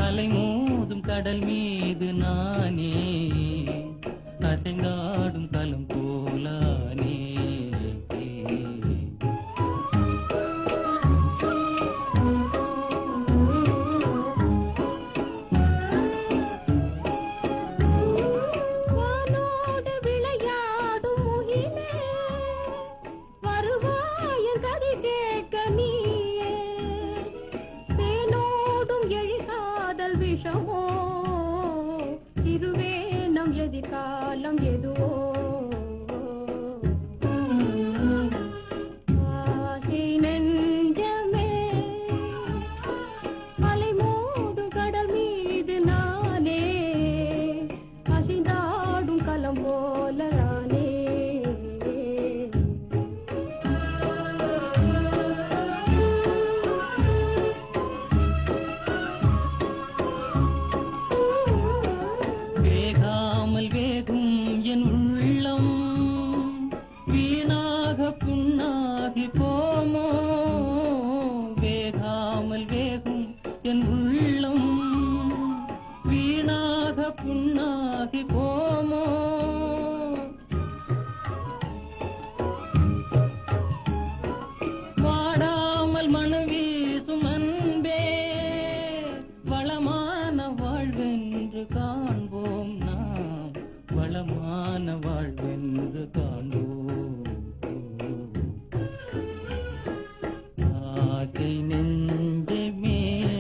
அலை மோதும் கடல் மீது நானே அசைந்தாடும் களம் போலானே வானோடு விளையாடும் முகிலே வருவாயின் கதை கேட்க நீயே தேனோடும் எழிகாதல் விஷமோ திருவேணம் எதிர்காலம் எதுவோ ஆசை நெஞ்சமே அலை மோதும் கடல் மீது நானே அசைந்தாடும் களம் போல நானே வேகாமல் வேகும் என் உள்ளம் வீணாக புண்ணாகி போமோ வேகாமல் வேகும் என் உள்ளம் வீணாக புண்ணாகி போமோ வாடாமல் மனவீசும் அன்பே வளமான வாழ்வென்று காண்போம் நாம் வளமான வாழ்வென்று காண்போம் ஆசை நெஞ்சமே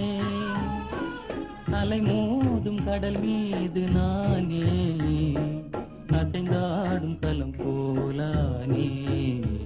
அலை மோதும் கடல் மீது நானே அசைந்தாடும் களம் போலானே